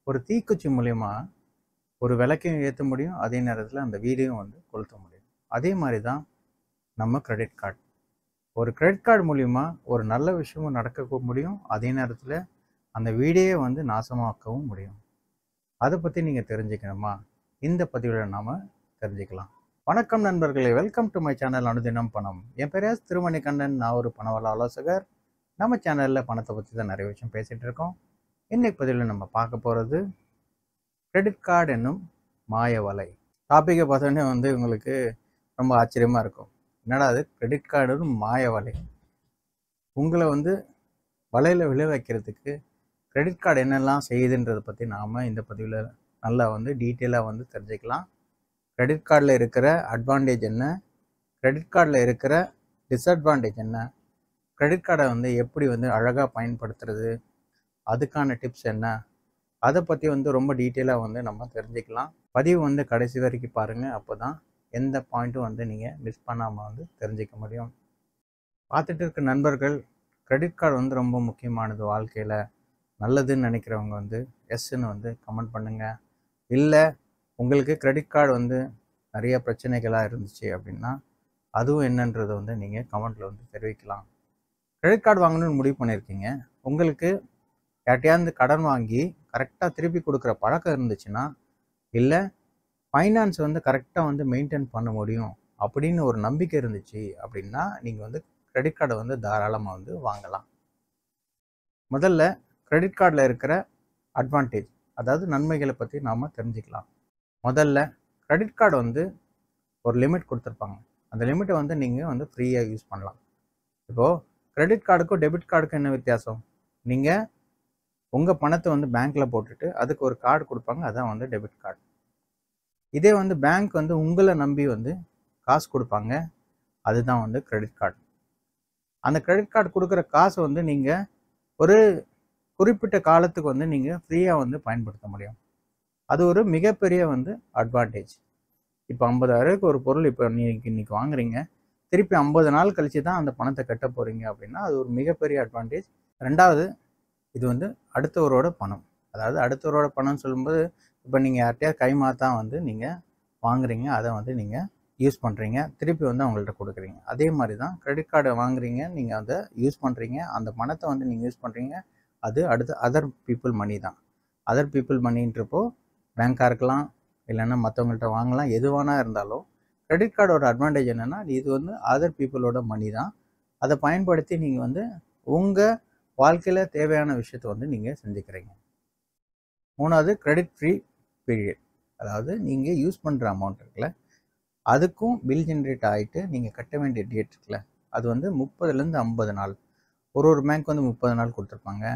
ஒரு தீக்குச்சி மூலியமா ஒரு விளக்கையும் ஏற்ற முடியும் அதே நேரத்தில் அந்த வீடையும் வந்து கொளுத்த முடியும் அதே மாதிரி தான் நம்ம கிரெடிட் கார்டு ஒரு கிரெடிட் கார்டு மூலிமா ஒரு நல்ல விஷயமும் நடக்க முடியும் அதே நேரத்தில் அந்த வீடையே வந்து நாசமாக்கவும் முடியும் அதை பற்றி நீங்கள் தெரிஞ்சுக்கணுமா இந்த பதிவில் நாம் தெரிஞ்சுக்கலாம் வணக்கம் நண்பர்களே வெல்கம் டு மை சேனல் அனுதினம் பணம் என் பேர் எஸ் திருமணி கண்ணன் நான் ஒரு பணவள ஆலோசகர் நம்ம சேனலில் பணத்தை பற்றி தான் நிறைய விஷயம் பேசிகிட்டு இருக்கோம் இன்னைக்கு பதிவில் நம்ம பார்க்க போகிறது கிரெடிட் கார்டு என்னும் மாய வலை டாப்பிக்கை பார்த்தோன்னே வந்து உங்களுக்கு ரொம்ப ஆச்சரியமாக இருக்கும் என்னடா அது கிரெடிட் கார்டு மாய வலை உங்களை வந்து வலையில் விழ வைக்கிறதுக்கு கிரெடிட் கார்டு என்னெல்லாம் செய்யுதுன்றதை பற்றி நாம் இந்த பதிவில் நல்லா வந்து டீட்டெயிலாக வந்து தெரிஞ்சுக்கலாம் கிரெடிட் கார்டில் இருக்கிற அட்வான்டேஜ் என்ன கிரெடிட் கார்டில் இருக்கிற டிஸ்அட்வான்டேஜ் என்ன கிரெடிட் கார்டை வந்து எப்படி வந்து அழகாக பயன்படுத்துறது அதுக்கான டிப்ஸ் என்ன அதை பற்றி வந்து ரொம்ப டீட்டெயிலாக வந்து நம்ம தெரிஞ்சுக்கலாம் பதிவு வந்து கடைசி வரைக்கும் பாருங்கள் அப்போ தான் எந்த பாயிண்ட்டும் வந்து நீங்கள் மிஸ் பண்ணாமல் வந்து தெரிஞ்சுக்க முடியும் பார்த்துட்டு இருக்க நண்பர்கள் கிரெடிட் கார்டு வந்து ரொம்ப முக்கியமானது வாழ்க்கையில் நல்லதுன்னு நினைக்கிறவங்க வந்து எஸ்ன்னு வந்து கமெண்ட் பண்ணுங்கள் இல்லை உங்களுக்கு கிரெடிட் கார்டு வந்து நிறைய பிரச்சனைகளாக இருந்துச்சு அப்படின்னா அதுவும் என்னன்றதை வந்து நீங்கள் கமெண்ட்டில் வந்து தெரிவிக்கலாம் கிரெடிட் கார்டு வாங்கணும்னு முடிவு பண்ணியிருக்கீங்க உங்களுக்கு யார்ட்டையாந்து கடன் வாங்கி கரெக்டாக திருப்பி கொடுக்குற பழக்கம் இருந்துச்சுன்னா இல்லை ஃபைனான்ஸ் வந்து கரெக்டாக வந்து மெயின்டைன் பண்ண முடியும் அப்படின்னு ஒரு நம்பிக்கை இருந்துச்சு அப்படின்னா நீங்கள் வந்து கிரெடிட் கார்டை வந்து தாராளமாக வந்து வாங்கலாம் முதல்ல கிரெடிட் கார்டில் இருக்கிற அட்வான்டேஜ் அதாவது நன்மைகளை பற்றி நாம் தெரிஞ்சுக்கலாம் முதல்ல கிரெடிட் கார்டு வந்து ஒரு லிமிட் கொடுத்துருப்பாங்க அந்த லிமிட்டை வந்து நீங்கள் வந்து ஃப்ரீயாக யூஸ் பண்ணலாம் இப்போது கிரெடிட் கார்டுக்கும் டெபிட் கார்டுக்கும் என்ன வித்தியாசம் நீங்கள் உங்கள் பணத்தை வந்து பேங்க்கில் போட்டுட்டு அதுக்கு ஒரு கார்டு கொடுப்பாங்க அதான் வந்து டெபிட் கார்டு இதே வந்து பேங்க் வந்து உங்களை நம்பி வந்து காசு கொடுப்பாங்க அதுதான் வந்து கிரெடிட் கார்டு அந்த கிரெடிட் கார்டு கொடுக்குற காசை வந்து நீங்கள் ஒரு குறிப்பிட்ட காலத்துக்கு வந்து நீங்கள் ஃப்ரீயாக வந்து பயன்படுத்த முடியும் அது ஒரு மிகப்பெரிய வந்து அட்வான்டேஜ் இப்போ ஐம்பதாயிரத்துக்கு ஒரு பொருள் இப்போ நீங்கள் இன்னைக்கு வாங்குறீங்க திருப்பி ஐம்பது நாள் கழிச்சு தான் அந்த பணத்தை கட்ட போகிறீங்க அப்படின்னா அது ஒரு மிகப்பெரிய அட்வான்டேஜ் ரெண்டாவது இது வந்து அடுத்தவரோட பணம் அதாவது அடுத்தவரோட பணம்னு சொல்லும்போது இப்போ நீங்கள் யார்கிட்டயா கைமாத்தா வந்து நீங்கள் வாங்குறீங்க அதை வந்து நீங்கள் யூஸ் பண்ணுறீங்க திருப்பி வந்து அவங்கள்ட்ட கொடுக்குறீங்க அதே மாதிரி தான் கிரெடிட் கார்டை வாங்குறீங்க நீங்கள் அதை யூஸ் பண்ணுறீங்க அந்த பணத்தை வந்து நீங்கள் யூஸ் பண்ணுறீங்க அது அடுத்த அதர் பீப்புள் மணி தான் அதர் பீப்புள் மணின்றப்போ பேங்காக இருக்கலாம் இல்லைன்னா மற்றவங்கள்ட்ட வாங்கலாம் எதுவானா இருந்தாலும் கிரெடிட் கார்டோட அட்வான்டேஜ் என்னென்னா இது வந்து அதர் பீப்புளோட மணி தான் அதை பயன்படுத்தி நீங்கள் வந்து உங்கள் வாழ்க்கையில் தேவையான விஷயத்தை வந்து நீங்கள் செஞ்சுக்கிறீங்க மூணாவது கிரெடிட் ஃப்ரீ பீரியட் அதாவது நீங்கள் யூஸ் பண்ணுற அமௌண்ட் இருக்குல்ல அதுக்கும் பில் ஜென்ரேட் ஆகிட்டு நீங்கள் கட்ட வேண்டிய டேட் இருக்குல்ல அது வந்து முப்பதுலேருந்து ஐம்பது நாள் ஒரு ஒரு பேங்க் வந்து முப்பது நாள் கொடுத்துருப்பாங்க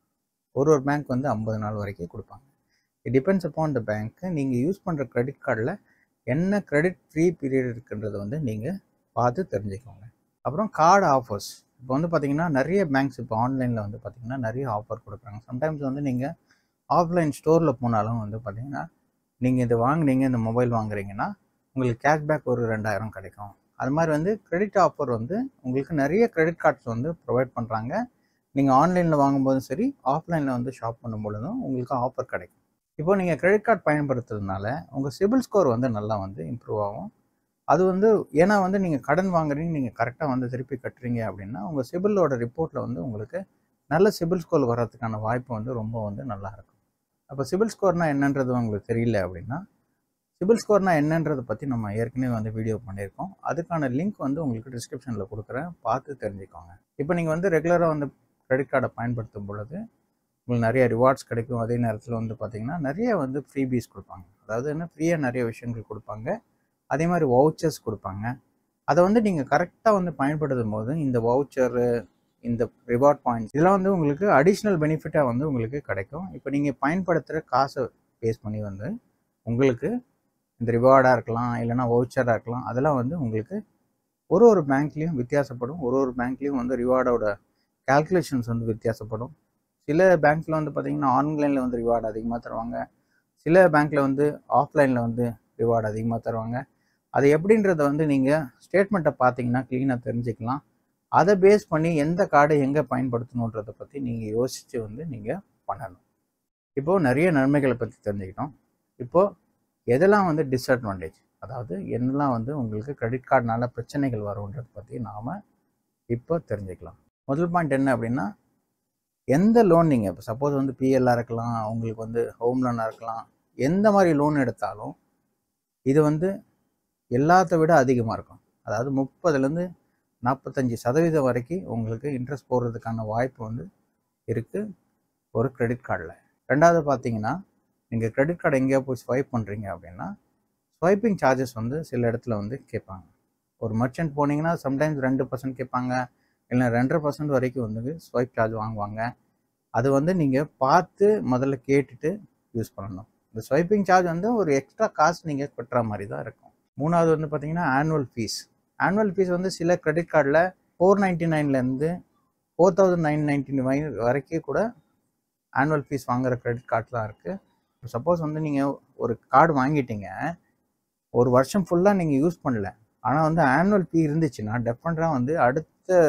ஒரு ஒரு பேங்க் வந்து ஐம்பது நாள் வரைக்கும் கொடுப்பாங்க it depends upon the bank நீங்கள் யூஸ் பண்ணுற கிரெடிட் கார்டில் என்ன கிரெடிட் ஃப்ரீ பீரியட் இருக்குன்றதை வந்து நீங்கள் பார்த்து தெரிஞ்சுக்கோங்க அப்புறம் கார்டு ஆஃபர்ஸ் இப்போ வந்து பார்த்தீங்கன்னா நிறைய பேங்க்ஸ் இப்போ ஆன்லைனில் வந்து பார்த்தீங்கன்னா நிறைய ஆஃபர் கொடுக்குறாங்க சம்டைம்ஸ் வந்து நீங்கள் ஆஃப்லைன் ஸ்டோரில் போனாலும் வந்து பார்த்தீங்கன்னா நீங்கள் இது வாங்குனீங்க இந்த மொபைல் வாங்குறீங்கன்னா உங்களுக்கு கேஷ்பேக் ஒரு ரெண்டாயிரம் கிடைக்கும் அது மாதிரி வந்து கிரெடிட் ஆஃபர் வந்து உங்களுக்கு நிறைய கிரெடிட் கார்ட்ஸ் வந்து ப்ரொவைட் பண்ணுறாங்க நீங்கள் ஆன்லைனில் வாங்கும்போதும் சரி ஆஃப்லைனில் வந்து ஷாப் பண்ணும் பொழுதும் உங்களுக்கு ஆஃபர் கிடைக்கும் இப்போ நீங்கள் கிரெடிட் கார்டு பயன்படுத்துறதுனால உங்கள் சிபில் ஸ்கோர் வந்து நல்லா வந்து இம்ப்ரூவ் ஆகும் அது வந்து ஏன்னா வந்து நீங்கள் கடன் வாங்குறீங்க நீங்கள் கரெக்டாக வந்து திருப்பி கட்டுறீங்க அப்படின்னா உங்கள் சிபிலோட ரிப்போர்ட்டில் வந்து உங்களுக்கு நல்ல சிபில் ஸ்கோர் வர்றதுக்கான வாய்ப்பு வந்து ரொம்ப வந்து நல்லா இருக்கும் அப்போ சிபில் ஸ்கோர்னால் என்னன்றது உங்களுக்கு தெரியல அப்படின்னா சிபில் ஸ்கோர்னால் என்னன்றதை பற்றி நம்ம ஏற்கனவே வந்து வீடியோ பண்ணியிருக்கோம் அதுக்கான லிங்க் வந்து உங்களுக்கு டிஸ்கிரிப்ஷனில் கொடுக்குறேன் பார்த்து தெரிஞ்சுக்கோங்க இப்போ நீங்கள் வந்து ரெகுலராக வந்து கிரெடிட் கார்டை பயன்படுத்தும் பொழுது உங்களுக்கு நிறைய ரிவார்ட்ஸ் கிடைக்கும் அதே நேரத்தில் வந்து பார்த்திங்கன்னா நிறைய வந்து ஃப்ரீபீஸ் கொடுப்பாங்க அதாவது என்ன ஃப்ரீயாக நிறைய விஷயங்கள் கொடுப்பாங்க அதே மாதிரி வவுச்சர்ஸ் கொடுப்பாங்க அதை வந்து நீங்கள் கரெக்டாக வந்து பயன்படுத்தும் போது இந்த வவுச்சரு இந்த ரிவார்ட் பாயிண்ட்ஸ் இதெல்லாம் வந்து உங்களுக்கு அடிஷ்னல் பெனிஃபிட்டாக வந்து உங்களுக்கு கிடைக்கும் இப்போ நீங்கள் பயன்படுத்துகிற காசை பேஸ் பண்ணி வந்து உங்களுக்கு இந்த ரிவார்டாக இருக்கலாம் இல்லைனா வவுச்சராக இருக்கலாம் அதெல்லாம் வந்து உங்களுக்கு ஒரு ஒரு பேங்க்லேயும் வித்தியாசப்படும் ஒரு ஒரு பேங்க்லேயும் வந்து ரிவார்டோட கால்குலேஷன்ஸ் வந்து வித்தியாசப்படும் சில பேங்க்கில் வந்து பார்த்திங்கன்னா ஆன்லைனில் வந்து ரிவார்டு அதிகமாக தருவாங்க சில பேங்க்கில் வந்து ஆஃப்லைனில் வந்து ரிவார்டு அதிகமாக தருவாங்க அது எப்படின்றத வந்து நீங்கள் ஸ்டேட்மெண்ட்டை பார்த்தீங்கன்னா க்ளீனாக தெரிஞ்சுக்கலாம் அதை பேஸ் பண்ணி எந்த கார்டை எங்கே பயன்படுத்தணுன்றதை பற்றி நீங்கள் யோசித்து வந்து நீங்கள் பண்ணணும் இப்போது நிறைய நன்மைகளை பற்றி தெரிஞ்சுக்கிட்டோம் இப்போது எதெல்லாம் வந்து டிஸ்அட்வான்டேஜ் அதாவது என்னெல்லாம் வந்து உங்களுக்கு கிரெடிட் கார்டுனால பிரச்சனைகள் வரும்ன்றதை பற்றி நாம் இப்போ தெரிஞ்சுக்கலாம் முதல் பாயிண்ட் என்ன அப்படின்னா எந்த லோன் நீங்கள் இப்போ சப்போஸ் வந்து பிஎல்லாக இருக்கலாம் உங்களுக்கு வந்து ஹோம் லோனாக இருக்கலாம் எந்த மாதிரி லோன் எடுத்தாலும் இது வந்து எல்லாத்த விட அதிகமாக இருக்கும் அதாவது முப்பதுலேருந்து நாற்பத்தஞ்சு சதவீதம் வரைக்கும் உங்களுக்கு இன்ட்ரெஸ்ட் போடுறதுக்கான வாய்ப்பு வந்து இருக்குது ஒரு கிரெடிட் கார்டில் ரெண்டாவது பார்த்தீங்கன்னா நீங்கள் கிரெடிட் கார்டு எங்கேயா போய் ஸ்வைப் பண்ணுறீங்க அப்படின்னா ஸ்வைப்பிங் சார்ஜஸ் வந்து சில இடத்துல வந்து கேட்பாங்க ஒரு மர்ச்சன்ட் போனீங்கன்னா சம்டைம்ஸ் ரெண்டு பர்சன்ட் கேட்பாங்க இல்லை ரெண்டரை பர்சன்ட் வரைக்கும் வந்து ஸ்வைப் சார்ஜ் வாங்குவாங்க அது வந்து நீங்கள் பார்த்து முதல்ல கேட்டுட்டு யூஸ் பண்ணணும் இந்த ஸ்வைப்பிங் சார்ஜ் வந்து ஒரு எக்ஸ்ட்ரா காசு நீங்கள் கட்டுற மாதிரி தான் இருக்கும் மூணாவது வந்து பார்த்தீங்கன்னா ஆனுவல் ஃபீஸ் ஆனுவல் ஃபீஸ் வந்து சில கிரெடிட் கார்டில் ஃபோர் நைன்ட்டி நைன்லேருந்து four thousand nine ninety nine வரைக்கும் கூட ஆனுவல் ஃபீஸ் வாங்குற கிரெடிட் கார்ட்லாம் இருக்குது சப்போஸ் வந்து நீங்கள் ஒரு கார்டு வாங்கிட்டீங்க ஒரு வருஷம் ஃபுல்லாக நீங்கள் யூஸ் பண்ணல ஆனால் வந்து ஆனுவல் ஃபீ இருந்துச்சுன்னா டெஃபினட்டாக வந்து அடுத்த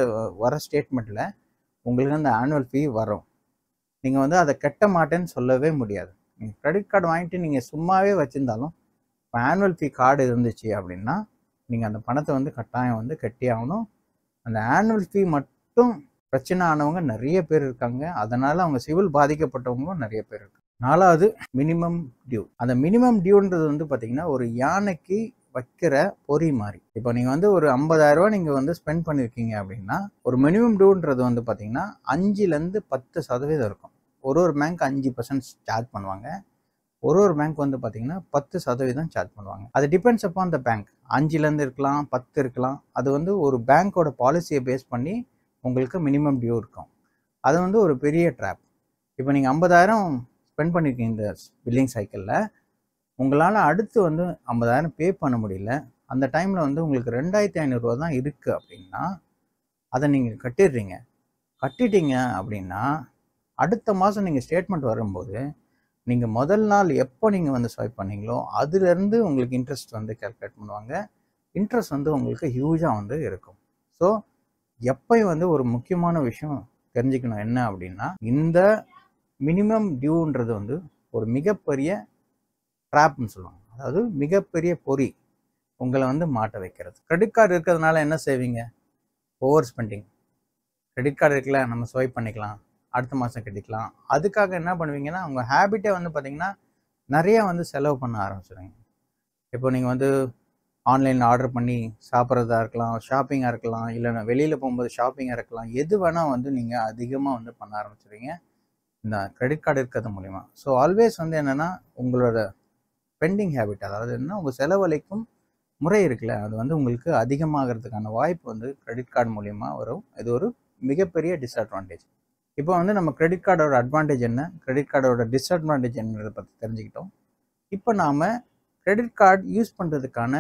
வர ஸ்டேட்மெண்ட்டில் உங்களுக்கு அந்த ஆனுவல் ஃபீ வரும் நீங்கள் வந்து அதை கட்ட மாட்டேன்னு சொல்லவே முடியாது நீங்கள் கிரெடிட் கார்டு வாங்கிட்டு நீங்கள் சும்மாவே வச்சுருந்தாலும் இப்போ ஆனுவல் ஃபீ கார்டு இருந்துச்சு அப்படின்னா நீங்கள் அந்த பணத்தை வந்து கட்டாயம் வந்து கட்டி ஆகணும் அந்த ஆனுவல் ஃபீ மட்டும் பிரச்சனை ஆனவங்க நிறைய பேர் இருக்காங்க அதனால் அவங்க சிவில் பாதிக்கப்பட்டவங்களும் நிறைய பேர் இருக்காங்க நாலாவது மினிமம் டியூ அந்த மினிமம் டியூன்றது வந்து பார்த்தீங்கன்னா ஒரு யானைக்கு வைக்கிற பொறி மாதிரி இப்போ நீங்கள் வந்து ஒரு ஐம்பதாயிரரூவா நீங்கள் வந்து ஸ்பெண்ட் பண்ணியிருக்கீங்க அப்படின்னா ஒரு மினிமம் டியூன்றது வந்து பார்த்தீங்கன்னா அஞ்சுலேருந்து பத்து சதவீதம் இருக்கும் ஒரு ஒரு பேங்க் அஞ்சு பர்சன்ட் சார்ஜ் பண்ணுவாங்க ஒரு ஒரு பேங்க் வந்து பார்த்தீங்கன்னா பத்து சதவீதம் சார்ஜ் பண்ணுவாங்க அது டிபெண்ட்ஸ் அப்பான் த பேங்க் அஞ்சுலேருந்து இருக்கலாம் பத்து இருக்கலாம் அது வந்து ஒரு பேங்க்கோட பாலிசியை பேஸ் பண்ணி உங்களுக்கு மினிமம் டியூ இருக்கும் அது வந்து ஒரு பெரிய ட்ராப் இப்போ நீங்கள் ஐம்பதாயிரம் ஸ்பெண்ட் பண்ணியிருக்கீங்க இந்த பில்லிங் சைக்கிளில் உங்களால் அடுத்து வந்து ஐம்பதாயிரம் பே பண்ண முடியல அந்த டைமில் வந்து உங்களுக்கு ரெண்டாயிரத்தி ஐநூறுரூவா தான் இருக்குது அப்படின்னா அதை நீங்கள் கட்டிடுறீங்க கட்டிட்டீங்க அப்படின்னா அடுத்த மாதம் நீங்கள் ஸ்டேட்மெண்ட் வரும்போது நீங்கள் முதல் நாள் எப்போ நீங்கள் வந்து ஸ்வைப் பண்ணீங்களோ அதுலேருந்து உங்களுக்கு இன்ட்ரெஸ்ட் வந்து கேல்குலேட் பண்ணுவாங்க இன்ட்ரெஸ்ட் வந்து உங்களுக்கு ஹியூஜாக வந்து இருக்கும் ஸோ எப்பயும் வந்து ஒரு முக்கியமான விஷயம் தெரிஞ்சுக்கணும் என்ன அப்படின்னா இந்த மினிமம் டியூன்றது வந்து ஒரு மிகப்பெரிய ட்ராப்னு சொல்லுவாங்க அதாவது மிகப்பெரிய பொறி உங்களை வந்து மாட்ட வைக்கிறது கிரெடிட் கார்டு இருக்கிறதுனால என்ன செய்வீங்க ஓவர் ஸ்பெண்டிங் கிரெடிட் கார்டு இருக்குல்ல நம்ம ஸ்வைப் பண்ணிக்கலாம் அடுத்த மாதம் கட்டிக்கலாம் அதுக்காக என்ன பண்ணுவீங்கன்னா உங்கள் ஹேபிட்டே வந்து பார்த்தீங்கன்னா நிறைய வந்து செலவு பண்ண ஆரம்பிச்சிடுங்க இப்போ நீங்கள் வந்து ஆன்லைனில் ஆர்டர் பண்ணி சாப்பிட்றதா இருக்கலாம் ஷாப்பிங்காக இருக்கலாம் இல்லைன்னா வெளியில் போகும்போது ஷாப்பிங்காக இருக்கலாம் எது வேணால் வந்து நீங்கள் அதிகமாக வந்து பண்ண ஆரம்பிச்சிடுவீங்க இந்த கிரெடிட் கார்டு இருக்கிறது மூலிமா ஸோ ஆல்வேஸ் வந்து என்னென்னா உங்களோட பெண்டிங் ஹேபிட் அதாவது என்ன உங்கள் செலவழிக்கும் முறை இருக்குல்ல அது வந்து உங்களுக்கு அதிகமாகிறதுக்கான வாய்ப்பு வந்து கிரெடிட் கார்டு மூலிமா வரும் இது ஒரு மிகப்பெரிய டிஸ்அட்வான்டேஜ் இப்போ வந்து நம்ம கிரெடிட் கார்டோட அட்வான்டேஜ் என்ன கிரெடிட் கார்டோட டிஸ்அட்வான்டேஜ் என்னன்றதை பற்றி தெரிஞ்சுக்கிட்டோம் இப்போ நாம் கிரெடிட் கார்டு யூஸ் பண்ணுறதுக்கான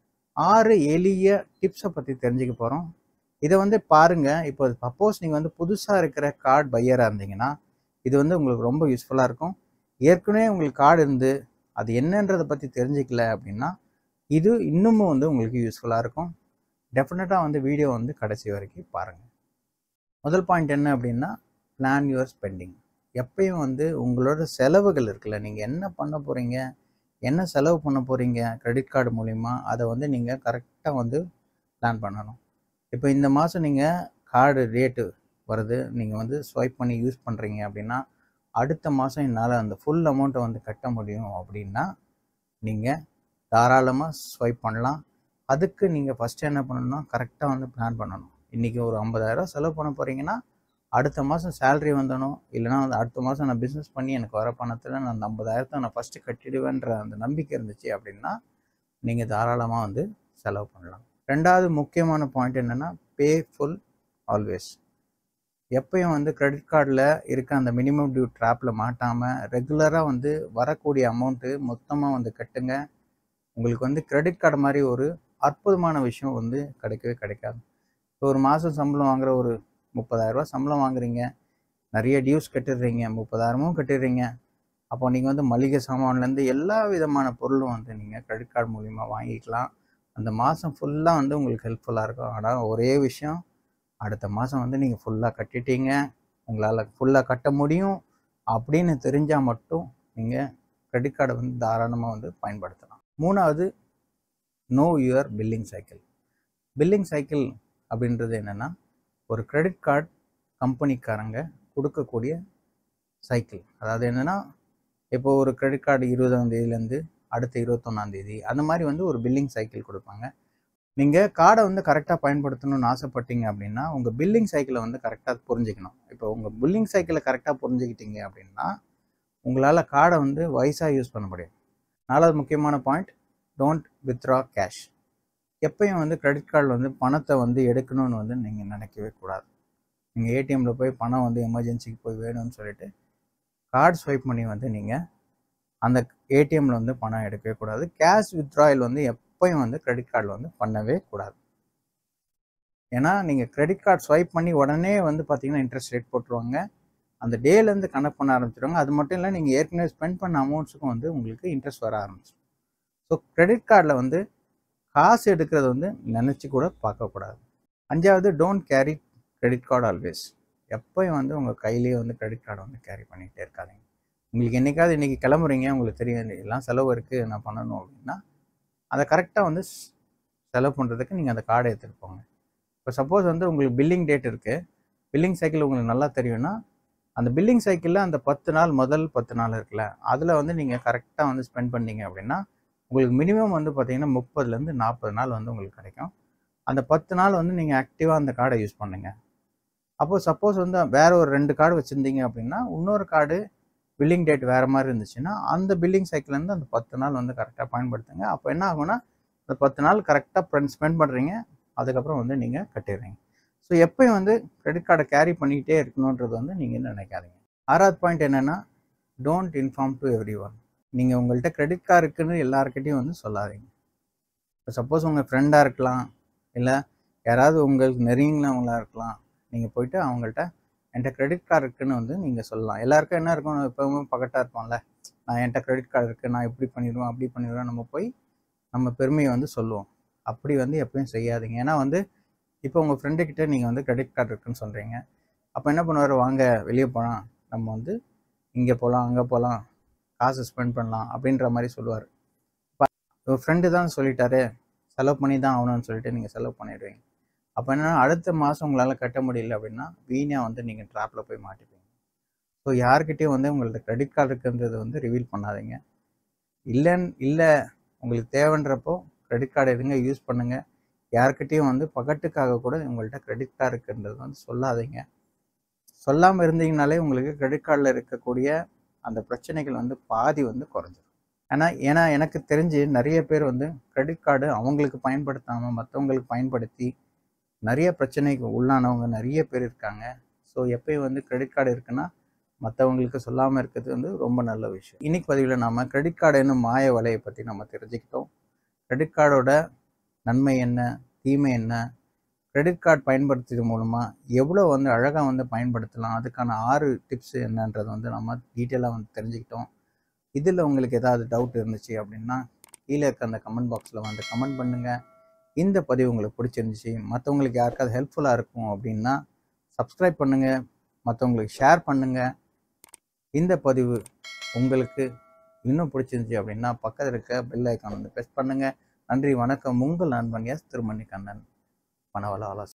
ஆறு எளிய டிப்ஸை பற்றி தெரிஞ்சுக்க போகிறோம் இதை வந்து பாருங்கள் இப்போ சப்போஸ் நீங்கள் வந்து புதுசாக இருக்கிற கார்டு பையராக இருந்தீங்கன்னா இது வந்து உங்களுக்கு ரொம்ப யூஸ்ஃபுல்லாக இருக்கும் ஏற்கனவே உங்களுக்கு கார்டு இருந்து அது என்னன்றதை பற்றி தெரிஞ்சுக்கல அப்படின்னா இது இன்னமும் வந்து உங்களுக்கு யூஸ்ஃபுல்லாக இருக்கும் டெஃபினட்டாக வந்து வீடியோ வந்து கடைசி வரைக்கும் பாருங்கள் முதல் பாயிண்ட் என்ன அப்படின்னா பிளான் யுவர் ஸ்பெண்டிங் எப்பயும் வந்து உங்களோட செலவுகள் இருக்குல்ல நீங்கள் என்ன பண்ண போகிறீங்க என்ன செலவு பண்ண போகிறீங்க கிரெடிட் கார்டு மூலிமா அதை வந்து நீங்கள் கரெக்டாக வந்து பிளான் பண்ணணும் இப்போ இந்த மாதம் நீங்கள் கார்டு ரேட்டு வருது நீங்கள் வந்து ஸ்வைப் பண்ணி யூஸ் பண்ணுறீங்க அப்படின்னா அடுத்த மாதம் என்னால் அந்த ஃபுல் அமௌண்ட்டை வந்து கட்ட முடியும் அப்படின்னா நீங்கள் தாராளமாக ஸ்வைப் பண்ணலாம் அதுக்கு நீங்கள் ஃபஸ்ட்டு என்ன பண்ணணும்னா கரெக்டாக வந்து பிளான் பண்ணணும் இன்றைக்கி ஒரு ஐம்பதாயிரம் செலவு பண்ண போகிறீங்கன்னா அடுத்த மாதம் சேலரி வந்தணும் இல்லைனா வந்து அடுத்த மாதம் நான் பிஸ்னஸ் பண்ணி எனக்கு வர பணத்தில் நான் அந்த ஐம்பதாயிரத்தை நான் ஃபஸ்ட்டு கட்டிடுவேன்ற அந்த நம்பிக்கை இருந்துச்சு அப்படின்னா நீங்கள் தாராளமாக வந்து செலவு பண்ணலாம் ரெண்டாவது முக்கியமான பாயிண்ட் என்னென்னா பே ஃபுல் ஆல்வேஸ் எப்பயும் வந்து கிரெடிட் கார்டில் இருக்க அந்த மினிமம் டியூ ட்ராப்பில் மாட்டாமல் ரெகுலராக வந்து வரக்கூடிய அமௌண்ட்டு மொத்தமாக வந்து கட்டுங்க உங்களுக்கு வந்து கிரெடிட் கார்டு மாதிரி ஒரு அற்புதமான விஷயம் வந்து கிடைக்கவே கிடைக்காது இப்போ ஒரு மாதம் சம்பளம் வாங்குற ஒரு முப்பதாயிரரூபா சம்பளம் வாங்குறீங்க நிறைய டியூஸ் கட்டிடுறீங்க முப்பதாயிரமும் கட்டிடுறீங்க அப்போ நீங்கள் வந்து மளிகை சாமான்லேருந்து எல்லா விதமான பொருளும் வந்து நீங்கள் கிரெடிட் கார்டு மூலிமா வாங்கிக்கலாம் அந்த மாதம் ஃபுல்லாக வந்து உங்களுக்கு ஹெல்ப்ஃபுல்லாக இருக்கும் ஆனால் ஒரே விஷயம் அடுத்த மாதம் வந்து நீங்கள் ஃபுல்லாக கட்டிட்டீங்க உங்களால் ஃபுல்லாக கட்ட முடியும் அப்படின்னு தெரிஞ்சால் மட்டும் நீங்கள் கிரெடிட் கார்டை வந்து தாராளமாக வந்து பயன்படுத்தலாம் மூணாவது know your billing cycle billing cycle அப்படின்றது என்னென்னா ஒரு கிரெடிட் கார்டு கம்பெனிக்காரங்க கொடுக்கக்கூடிய சைக்கிள் அதாவது என்னென்னா இப்போ ஒரு கிரெடிட் கார்டு இருபதாம் தேதியிலேருந்து அடுத்த இருபத்தொன்னாம் தேதி அந்த மாதிரி வந்து ஒரு பில்லிங் சைக்கிள் கொடுப்பாங்க நீங்கள் கார்டை வந்து கரெக்டாக பயன்படுத்தணும்னு ஆசைப்பட்டீங்க அப்படின்னா உங்கள் பில்லிங் சைக்கிளை வந்து கரெக்டாக புரிஞ்சுக்கணும் இப்போ உங்கள் பில்லிங் சைக்கிளை கரெக்டாக புரிஞ்சுக்கிட்டீங்க அப்படின்னா உங்களால் கார்டை வந்து வயசாக யூஸ் பண்ண முடியும் நாலாவது முக்கியமான பாயிண்ட் டோன்ட் வித்ரா கேஷ் எப்பயும் வந்து கிரெடிட் கார்டில் வந்து பணத்தை வந்து எடுக்கணும்னு வந்து நீங்கள் நினைக்கவே கூடாது நீங்கள் ஏடிஎம்மில் போய் பணம் வந்து எமர்ஜென்சிக்கு போய் வேணும்னு சொல்லிட்டு கார்டு ஸ்வைப் பண்ணி வந்து நீங்கள் அந்த ஏடிஎம்மில் வந்து பணம் எடுக்கவே கூடாது கேஷ் வித்ட்ராயல் வந்து எப்பயும் வந்து கிரெடிட் கார்டில் வந்து பண்ணவே கூடாது ஏன்னா நீங்கள் கிரெடிட் கார்டு ஸ்வைப் பண்ணி உடனே வந்து பார்த்தீங்கன்னா இன்ட்ரெஸ்ட் ரேட் போட்டுருவாங்க அந்த டேலேருந்து கனெக்ட் பண்ண ஆரம்பிச்சிடுவாங்க அது மட்டும் இல்லை நீங்கள் ஏற்கனவே ஸ்பெண்ட் பண்ண அமௌண்ட்ஸுக்கும் வந்து உங்களுக்கு இன்ட்ரெஸ்ட் வர ஆரம்பிச்சிடும் ஸோ கிரெடிட் கார்டில் வந்து காசு எடுக்கிறது வந்து நினச்சி கூட பார்க்கக்கூடாது அஞ்சாவது don't carry credit card always எப்போயும் வந்து உங்கள் கையிலேயே வந்து கிரெடிட் கார்டை வந்து கேரி பண்ணிகிட்டே இருக்காதீங்க உங்களுக்கு என்றைக்காவது இன்றைக்கி கிளம்புறீங்க உங்களுக்கு தெரியும் எல்லாம் செலவு இருக்குது நான் பண்ணணும் அப்படின்னா அதை கரெக்டாக வந்து செலவு பண்ணுறதுக்கு நீங்கள் அந்த கார்டை எடுத்துகிட்டு போங்க இப்போ சப்போஸ் வந்து உங்களுக்கு பில்லிங் டேட் இருக்குது பில்லிங் சைக்கிள் உங்களுக்கு நல்லா தெரியும்னா அந்த பில்லிங் சைக்கிளில் அந்த பத்து நாள் முதல் பத்து நாள் இருக்குல்ல அதில் வந்து நீங்கள் கரெக்டாக வந்து ஸ்பெண்ட் பண்ணீங்க அப்படின்னா உங்களுக்கு மினிமம் வந்து பார்த்தீங்கன்னா முப்பதுலேருந்து நாற்பது நாள் வந்து உங்களுக்கு கிடைக்கும் அந்த பத்து நாள் வந்து நீங்கள் ஆக்டிவாக அந்த கார்டை யூஸ் பண்ணுங்க அப்போது சப்போஸ் வந்து வேற ஒரு ரெண்டு கார்டு வச்சுருந்தீங்க அப்படின்னா இன்னொரு கார்டு பில்லிங் டேட் வேறு மாதிரி இருந்துச்சுன்னா அந்த பில்லிங் சைக்கிள்லேருந்து அந்த பத்து நாள் வந்து கரெக்டாக பயன்படுத்துங்க அப்போ என்ன ஆகும்னா அந்த பத்து நாள் கரெக்டாக ஸ்பெண்ட் பண்ணுறீங்க அதுக்கப்புறம் வந்து நீங்கள் கட்டிடுறீங்க ஸோ எப்பயும் வந்து கிரெடிட் கார்டை கேரி பண்ணிக்கிட்டே இருக்கணுன்றது வந்து நீங்கள் நினைக்காதீங்க ஆறாவது பாயிண்ட் என்னென்னா don't inform to everyone நீங்கள் உங்கள்கிட்ட கிரெடிட் கார்டு இருக்குன்னு எல்லாருக்கிட்டையும் வந்து சொல்லாதீங்க இப்போ சப்போஸ் உங்கள் ஃப்ரெண்டாக இருக்கலாம் இல்லை யாராவது உங்களுக்கு நெருங்கினவங்களாக இருக்கலாம் நீங்கள் போயிட்டு அவங்கள்ட்ட என்கிட்ட கிரெடிட் கார்டு இருக்குன்னு வந்து நீங்கள் சொல்லலாம் எல்லாருக்கும் என்ன இருக்கும் எப்பவும் பக்கட்டாக இருப்போம்ல நான் என்கிட்ட கிரெடிட் கார்டு இருக்குது நான் இப்படி பண்ணிடுவேன் அப்படி பண்ணிடுவேன் நம்ம போய் நம்ம பெருமையை வந்து சொல்லுவோம் அப்படி வந்து எப்பயும் செய்யாதீங்க ஏன்னா வந்து இப்போ உங்கள் ஃப்ரெண்டுக்கிட்ட நீங்கள் வந்து கிரெடிட் கார்டு இருக்குன்னு சொல்கிறீங்க அப்போ என்ன பண்ணுவார் வாங்க வெளியே போகலாம் நம்ம வந்து இங்கே போகலாம் அங்கே போகலாம் காசு ஸ்பெண்ட் பண்ணலாம் அப்படின்ற மாதிரி சொல்லுவார் இப்போ ஃப்ரெண்டு தான் சொல்லிட்டாரு செலவு பண்ணி தான் ஆகணும்னு சொல்லிட்டு நீங்கள் செலவு பண்ணிடுவீங்க அப்போ என்னென்னா அடுத்த மாதம் உங்களால் கட்ட முடியல அப்படின்னா வீணாக வந்து நீங்கள் ட்ராப்பில் போய் மாட்டிப்பீங்க ஸோ யார்கிட்டயும் வந்து உங்கள்ட்ட கிரெடிட் கார்டு இருக்குன்றது வந்து ரிவீல் பண்ணாதீங்க இல்லைன்னு இல்லை உங்களுக்கு தேவைன்றப்போ கிரெடிட் கார்டு எடுங்க யூஸ் பண்ணுங்கள் யார்கிட்டயும் வந்து பகட்டுக்காக கூட உங்கள்கிட்ட கிரெடிட் கார்டு இருக்குன்றது வந்து சொல்லாதீங்க சொல்லாமல் இருந்தீங்கனாலே உங்களுக்கு கிரெடிட் கார்டில் இருக்கக்கூடிய அந்த பிரச்சனைகள் வந்து பாதி வந்து குறைஞ்சிரும் ஏன்னா ஏன்னா எனக்கு தெரிஞ்சு நிறைய பேர் வந்து கிரெடிட் கார்டு அவங்களுக்கு பயன்படுத்தாமல் மற்றவங்களுக்கு பயன்படுத்தி நிறைய பிரச்சனைக்கு உள்ளானவங்க நிறைய பேர் இருக்காங்க ஸோ எப்பயும் வந்து கிரெடிட் கார்டு இருக்குன்னா மற்றவங்களுக்கு சொல்லாமல் இருக்கிறது வந்து ரொம்ப நல்ல விஷயம் இன்னைக்கு பதிவில் நாம் கிரெடிட் கார்டு என்னும் மாய வலையை பற்றி நம்ம தெரிஞ்சுக்கிட்டோம் கிரெடிட் கார்டோட நன்மை என்ன தீமை என்ன கிரெடிட் கார்டு பயன்படுத்துறது மூலமாக எவ்வளோ வந்து அழகாக வந்து பயன்படுத்தலாம் அதுக்கான ஆறு டிப்ஸ் என்னன்றது வந்து நம்ம டீட்டெயிலாக வந்து தெரிஞ்சுக்கிட்டோம் இதில் உங்களுக்கு ஏதாவது டவுட் இருந்துச்சு அப்படின்னா கீழே இருக்க அந்த கமெண்ட் பாக்ஸில் வந்து கமெண்ட் பண்ணுங்கள் இந்த பதிவு உங்களுக்கு பிடிச்சிருந்துச்சு மற்றவங்களுக்கு யாருக்காவது ஹெல்ப்ஃபுல்லாக இருக்கும் அப்படின்னா சப்ஸ்கிரைப் பண்ணுங்கள் மற்றவங்களுக்கு ஷேர் பண்ணுங்கள் இந்த பதிவு உங்களுக்கு இன்னும் பிடிச்சிருந்துச்சி அப்படின்னா பக்கத்தில் இருக்க பெல் ஐக்கான் வந்து ப்ரெஸ் பண்ணுங்கள் நன்றி வணக்கம் உங்கள் நண்பன் எஸ் திருமணி கண்ணன் பணவள ஆலோசனை